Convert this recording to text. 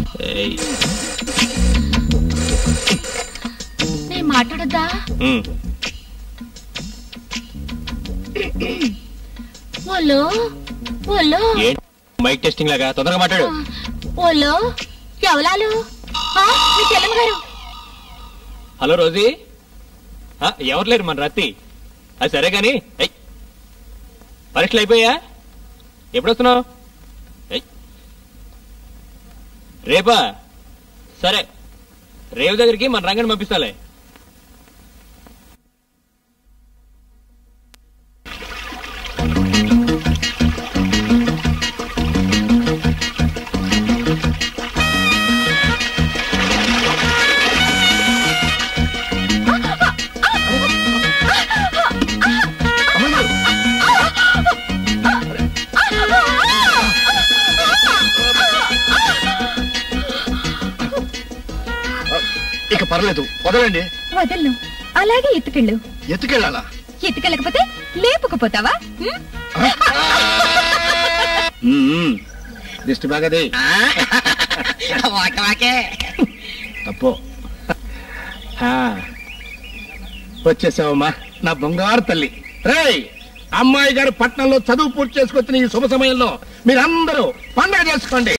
ఏయ్. నేను మాట్లాడొద్దా ఉమ్. ఓలో ఓలో ఏంటి మైక్ టెస్టింగ్ లాగా తొందరగా మాట్లాడు ఓలో ఎవలాలు ఆ, మీ చెల్లెమ్మ గారు హలో రోజీ ఆ, ఎవరు లేరు మన రత్తి అది సరే గాని ఏయ్. పరీక్షలు అయిపోయా ఎప్పుడు వస్తున్నావు ఏయ్. రేపా సరే రేవు దగ్గరికి మన రంగని పంపిస్తాలే ఇక పర్లేదు వదలండి వదలను అలాగే ఎత్తుకెళ్ళు ఎత్తుకెళ్ళాలా ఎత్తుకెళ్ళకపోతే లేపుకుపోతావా ఉమ్? దిష్టి బాగది తప్పు ఆ, వచ్చేసావమ్మా నా బంగారు తల్లి రేయ్ అమ్మాయి గారు పట్నంలో చదువు పూర్తి చేసుకొచ్చిన ఈ శుభ సమయంలో మీరందరూ పండగ చేసుకోండి